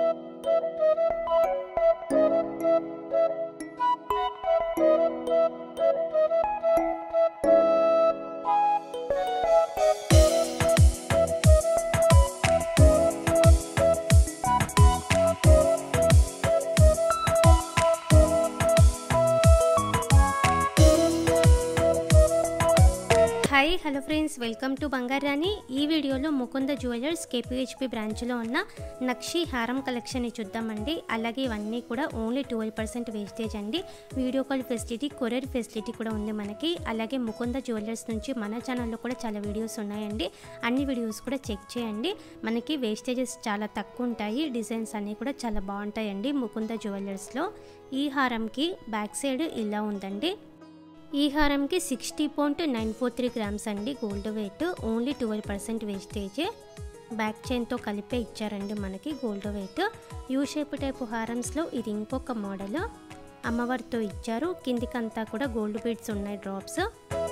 hi hello friends welcome to బంగారాని ఈ వీడియోలో ముకుంద జ్యువెలర్స్ కేపీహెచ్పి బ్రాంచ్లో ఉన్న నక్షి హారం కలెక్షన్ని చూద్దామండి అలాగే ఇవన్నీ కూడా ఓన్లీ ట్వెల్వ్ పర్సెంట్ వేస్టేజ్ అండి video call facility courier facility కూడా ఉంది మనకి అలాగే ముకుంద జ్యువెలర్స్ నుంచి మన ఛానల్లో కూడా చాలా వీడియోస్ ఉన్నాయండి అన్ని వీడియోస్ కూడా చెక్ చేయండి మనకి వేస్టేజెస్ చాలా తక్కువ ఉంటాయి డిజైన్స్ అన్నీ కూడా చాలా బాగుంటాయండి ముకుంద జ్యువెలర్స్లో ఈ హారంకి బ్యాక్ సైడ్ ఇలా ఉందండి ఈ హారంకి sixty point nine four three grams అండి gold weight only twelve percent wastage back చైన్తో కలిపే ఇచ్చారండి మనకి gold weight U shape type హారమ్స్లో ఇది ఇంకొక మోడల్ అమ్మవారితో ఇచ్చారు కిందికంతా కూడా గోల్డ్ బీడ్స్ ఉన్నాయి drops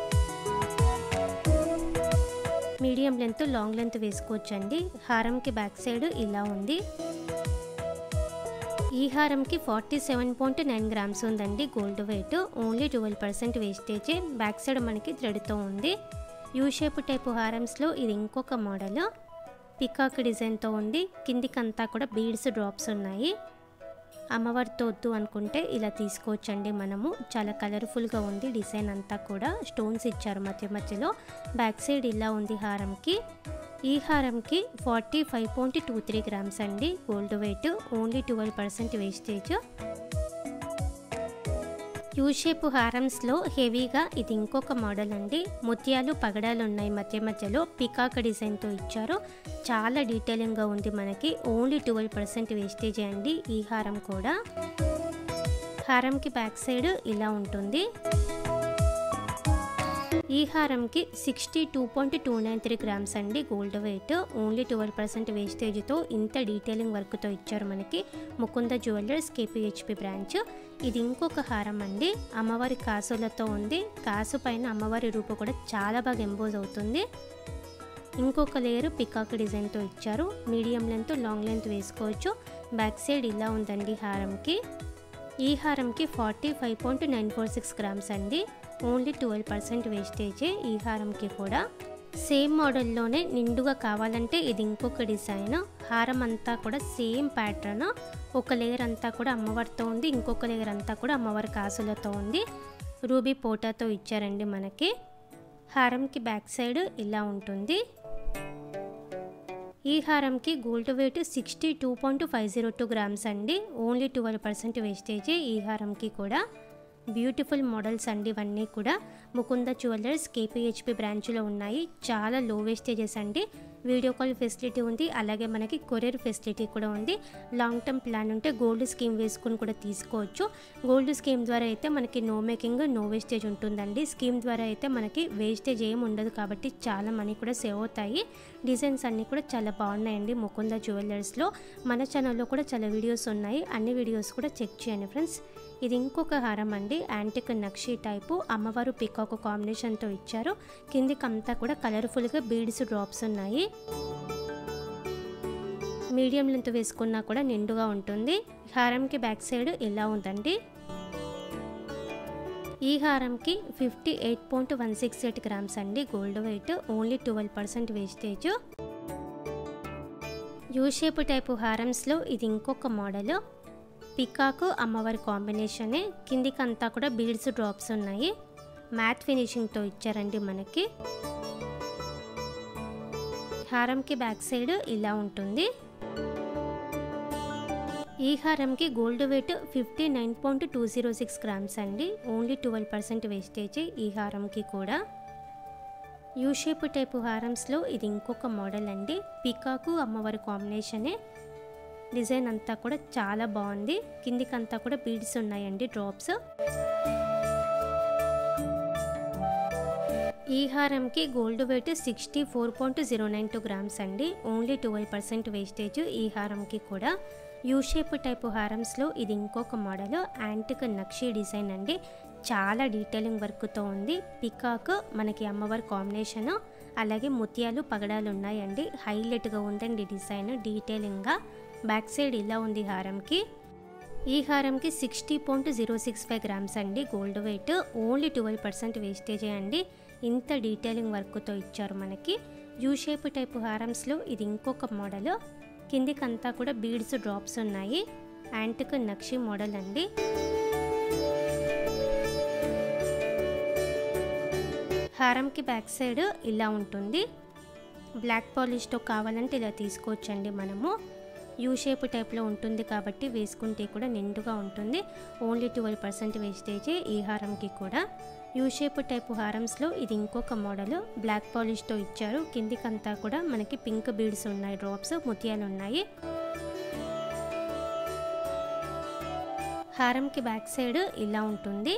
medium length long length వేసుకోవచ్చండి హారంకి బ్యాక్ సైడ్ ఇలా ఉంది ఈ హారంకి forty seven point nine grams ఉందండి gold weight only twelve percent wastage back side మనకి థ్రెడ్తో ఉంది యూ షేప్ టైప్ హారమ్స్లో ఇది ఇంకొక మోడల్ పికాక్ డిజైన్తో ఉంది కిందికంతా కూడా బీడ్స్ డ్రాప్స్ ఉన్నాయి అమ్మవారితో వద్దు అనుకుంటే ఇలా తీసుకోవచ్చండి మనము చాలా కలర్ఫుల్గా ఉంది డిజైన్ అంతా కూడా స్టోన్స్ ఇచ్చారు మధ్య మధ్యలో బ్యాక్ సైడ్ ఇలా ఉంది హారంకి ఈ హారంకి forty five point two three grams అండి gold weight only twelve percent wastage U shape హారమ్స్లో హెవీగా ఇది ఇంకొక మోడల్ అండి ముత్యాలు పగడాలు ఉన్నాయి మధ్య మధ్యలో పికాక్ డిజైన్తో ఇచ్చారు చాలా డీటెయిలింగ్గా ఉంది మనకి ఓన్లీ ట్వెల్వ్ పర్సెంట్ వేస్టేజ్ అండి ఈ హారం కూడా హారంకి బ్యాక్ సైడ్ ఇలా ఉంటుంది ఈ హారంకి sixty two point two nine three grams అండి gold weight only twelve percent వేస్టేజ్తో ఇంత డీటెయిలింగ్ వర్క్తో ఇచ్చారు మనకి ముకుంద జ్యువెలర్స్ కేపీహెచ్పి బ్రాంచ్ ఇది ఇంకొక హారం అండి అమ్మవారి కాసులతో ఉంది కాసు పైన అమ్మవారి రూపు కూడా చాలా బాగా ఎంబోజ్ అవుతుంది ఇంకొక లేయర్ పికాక్ డిజైన్తో ఇచ్చారు మీడియం లెంత్ లాంగ్ లెంత్ వేసుకోవచ్చు బ్యాక్ సైడ్ ఇలా ఉందండి హారంకి ఈ హారంకి forty five point nine four six grams అండి ఓన్లీ ట్వెల్వ్ పర్సెంట్ వేస్టేజే ఈ హారంకి కూడా సేమ్ మోడల్లోనే నిండుగా కావాలంటే ఇది ఇంకొక డిజైన్ హారం అంతా కూడా సేమ్ ప్యాటర్న్ ఒక లేయర్ అంతా కూడా అమ్మవారితో ఉంది ఇంకొక లేయర్ అంతా కూడా అమ్మవారి కాసులతో ఉంది రూబీ పోటాతో ఇచ్చారండి మనకి హారంకి బ్యాక్ సైడ్ ఇలా ఉంటుంది ఈ హారంకి gold weight sixty two point five zero two grams అండి ఓన్లీ ట్వెల్వ్ పర్సెంట్ వేస్టేజే ఈ హారంకి కూడా బ్యూటిఫుల్ మోడల్స్ అండి ఇవన్నీ కూడా ముకుంద జ్యువెలర్స్ కేపీహెచ్పి బ్రాంచ్లో ఉన్నాయి చాలా లో వేస్టేజెస్ అండి వీడియో కాల్ ఫెసిలిటీ ఉంది అలాగే మనకి కొరియర్ ఫెసిలిటీ కూడా ఉంది లాంగ్ టర్మ్ ప్లాన్ ఉంటే గోల్డ్ స్కీమ్ వేసుకుని కూడా తీసుకోవచ్చు గోల్డ్ స్కీమ్ ద్వారా అయితే మనకి నో మేకింగ్ నో వేస్టేజ్ ఉంటుందండి స్కీమ్ ద్వారా అయితే మనకి వేస్టేజ్ ఏం ఉండదు కాబట్టి చాలా మనీ కూడా సేవ్ అవుతాయి డిజైన్స్ అన్నీ కూడా చాలా బాగున్నాయండి ముకుంద జ్యువెలర్స్లో మన ఛానల్లో కూడా చాలా వీడియోస్ ఉన్నాయి అన్ని వీడియోస్ కూడా చెక్ చేయండి ఫ్రెండ్స్ ఇది ఇంకొక హారం అండి యాంటిక్ నక్షి టైపు అమ్మవారు పికాక్ కాంబినేషన్తో ఇచ్చారు కిందికి అంతా కూడా కలర్ఫుల్గా బీడ్స్ డ్రాప్స్ ఉన్నాయి మీడియం లెంత్ వేసుకున్నా కూడా నిండుగా ఉంటుంది హారంకి బ్యాక్ సైడ్ ఇలా ఉందండి ఈ హారంకి fifty eight point one six eight grams అండి gold weight only twelve percent wastage U shape type హారమ్స్లో ఇది ఇంకొక మోడల్ పికాక్ అమ్మవారి కాంబినేషనే కిందికి అంతా కూడా బీడ్స్ డ్రాప్స్ ఉన్నాయి మ్యాట్ ఫినిషింగ్తో ఇచ్చారండి మనకి హారంకి బ్యాక్ సైడ్ ఇలా ఉంటుంది ఈ హారంకి gold weight fifty nine point two zero six grams అండి ఓన్లీ ట్వెల్వ్ పర్సెంట్ వేస్టేజ్ ఈ హారంకి కూడా యూ షేప్ టైపు హారమ్స్లో ఇది ఇంకొక మోడల్ అండి పికాకు అమ్మవారి కాంబినేషనే డిజైన్ అంతా కూడా చాలా బాగుంది కిందికంతా కూడా బీడ్స్ ఉన్నాయండి డ్రాప్స్ ఈ హారంకి gold weight sixty four point zero nine two grams అండి ఓన్లీ ట్వెల్వ్ పర్సెంట్ వేస్టేజ్ ఈ హారంకి కూడా యూ షేప్ టైపు హారమ్స్లో ఇది ఇంకొక మోడల్ యాంటిక్ నక్షి డిజైన్ అండి చాలా డీటెయిలింగ్ వర్క్తో ఉంది పికాక్ మనకి అమ్మవారి కాంబినేషన్ అలాగే ముత్యాలు పగడాలు ఉన్నాయండి హైలైట్గా ఉందండి డిజైన్ డీటెయిలింగ్గా బ్యాక్ సైడ్ ఇలా ఉంది హారంకి ఈ హారంకి sixty point zero six five grams అండి gold weight only twelve percent వేస్టేజే అండి ఇంత డీటెయిలింగ్ వర్క్తో ఇచ్చారు మనకి యూ షేప్ టైప్ హారమ్స్లో ఇది ఇంకొక మోడల్ కిందికంతా కూడా బీడ్స్ డ్రాప్స్ ఉన్నాయి యాంటిక్ నక్షి మోడల్ అండి హారంకి బ్యాక్ సైడ్ ఇలా ఉంటుంది బ్లాక్ పాలిష్తో కావాలంటే ఇలా తీసుకోవచ్చండి మనము యూ షేప్ టైప్లో ఉంటుంది కాబట్టి వేసుకుంటే కూడా నిండుగా ఉంటుంది ఓన్లీ ట్వెల్వ్ పర్సెంట్ వేస్టేజే ఈ హారంకి కూడా యూ షేప్ టైప్ హారమ్స్లో ఇది ఇంకొక మోడల్ బ్లాక్ పాలిష్తో ఇచ్చారు కిందికంతా కూడా మనకి పింక్ బీడ్స్ ఉన్నాయి డ్రాప్స్ ముత్యాలు ఉన్నాయి హారంకి బ్యాక్ సైడ్ ఇలా ఉంటుంది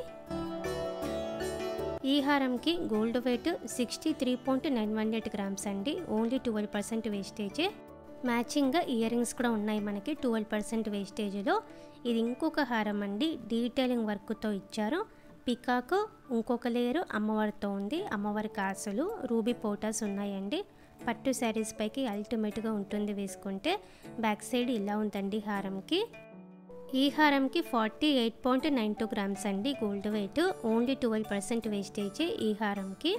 ఈ హారంకి gold weight sixty three point nine one eight grams అండి ఓన్లీ ట్వెల్వ్ పర్సెంట్ వేస్టేజే మ్యాచింగ్గా ఇయర్ రింగ్స్ కూడా ఉన్నాయి మనకి ట్వెల్వ్ పర్సెంట్ వేస్టేజ్లో ఇది ఇంకొక హారం అండి డీటెయిలింగ్ వర్క్తో ఇచ్చారు పికాక్ ఇంకొక లేయరు అమ్మవారితో ఉంది అమ్మవారి కాసులు రూబీ పోటాస్ ఉన్నాయండి పట్టు శారీస్ పైకి అల్టిమేట్గా ఉంటుంది వేసుకుంటే బ్యాక్ సైడ్ ఇలా ఉందండి హారంకి ఈ హారంకి forty eight point nine two grams అండి gold weight only twelve percent wastage ఈ హారంకి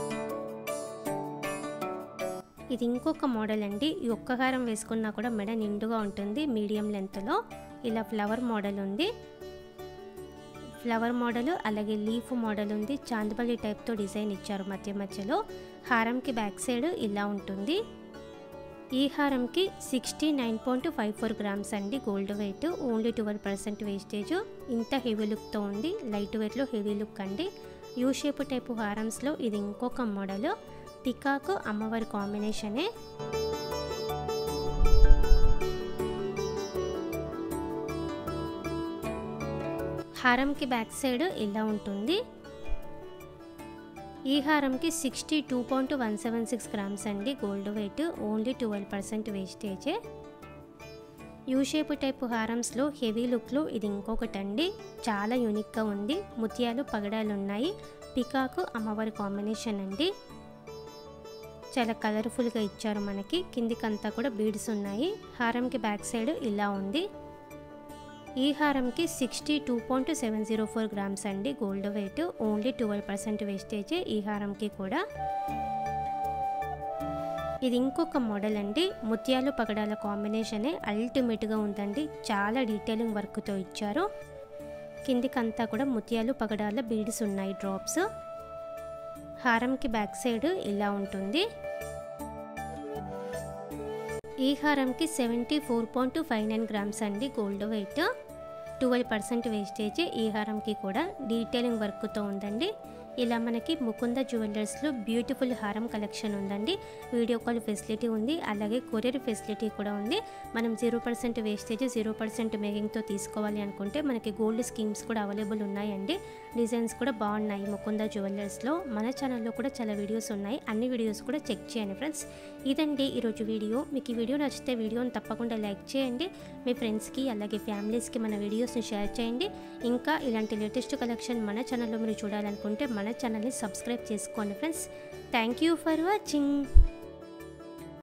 ఇది ఇంకొక మోడల్ అండి ఈ ఒక్క హారం వేసుకున్నా కూడా మెడ నిండుగా ఉంటుంది మీడియం లెంత్లో ఇలా ఫ్లవర్ మోడల్ ఉంది ఫ్లవర్ మోడల్ అలాగే లీఫ్ మోడల్ ఉంది చాందపల్లి టైప్తో డిజైన్ ఇచ్చారు మధ్య మధ్యలో హారంకి బ్యాక్ సైడ్ ఇలా ఉంటుంది ఈ హారంకి sixty nine point five four grams అండి gold weight only twelve percent wastage ఇంత హెవీ లుక్తో ఉంది లైట్ వెయిట్లో హెవీ లుక్ అండి యూ షేప్ టైపు హారమ్స్లో ఇది ఇంకొక మోడల్ పికాక్ అమ్మవారి కాంబినేషనే హారంకి బ్యాక్ సైడ్ ఇలా ఉంటుంది ఈ హారంకి sixty two point one seven six grams అండి gold weight only twelve percent వేస్టేజే యూ షేప్ టైప్ హారమ్స్లో హెవీ లుక్లో ఇది ఇంకొకటి అండి చాలా యూనిక్గా ఉంది ముత్యాలు పగడాలు ఉన్నాయి పికాకు అమ్మవారి కాంబినేషన్ అండి చాలా కలర్ఫుల్గా ఇచ్చారు మనకి కిందికంతా కూడా బీడ్స్ ఉన్నాయి హారంకి బ్యాక్ సైడ్ ఇలా ఉంది ఈ హారంకి sixty two point seven zero four grams అండి gold weight only twelve percent wastage ఈ హారంకి కూడా ఇది ఇంకొక మోడల్ అండి ముత్యాలు పగడాల కాంబినేషనే అల్టిమేట్గా ఉందండి చాలా డీటెయిలింగ్ వర్క్తో ఇచ్చారు కిందికంతా కూడా ముత్యాలు పగడాల బీడ్స్ ఉన్నాయి డ్రాప్స్ హారంకి బ్యాక్ సైడ్ ఇలా ఉంటుంది ఈ హారంకి seventy four point five nine grams అండి gold weight twelve percent wastage ఈ హారంకి కూడా డీటెయిలింగ్ వర్క్తో ఉందండి ఇలా మనకి ముకుంద జ్యువెలర్స్లో బ్యూటిఫుల్ హారం కలెక్షన్ ఉందండి వీడియో కాల్ ఫెసిలిటీ ఉంది అలాగే కొరియర్ ఫెసిలిటీ కూడా ఉంది మనం zero percent wastage zero percent మేకింగ్తో తీసుకోవాలి అనుకుంటే మనకి గోల్డ్ స్కీమ్స్ కూడా అవైలబుల్ ఉన్నాయండి డిజైన్స్ కూడా బాగున్నాయి ముకుంద జ్యువెలర్స్లో మన ఛానల్లో కూడా చాలా వీడియోస్ ఉన్నాయి అన్ని వీడియోస్ కూడా చెక్ చేయండి ఫ్రెండ్స్ ఇదండి ఈరోజు వీడియో మీకు ఈ వీడియో నచ్చితే వీడియోని తప్పకుండా లైక్ చేయండి మీ ఫ్రెండ్స్కి అలాగే ఫ్యామిలీస్కి మన వీడియోస్ని షేర్ చేయండి ఇంకా ఇలాంటి లేటెస్ట్ కలెక్షన్ మన ఛానల్లో మీరు చూడాలనుకుంటే మన ఛానల్ని సబ్స్క్రైబ్ చేసుకోండి friends thank you for watching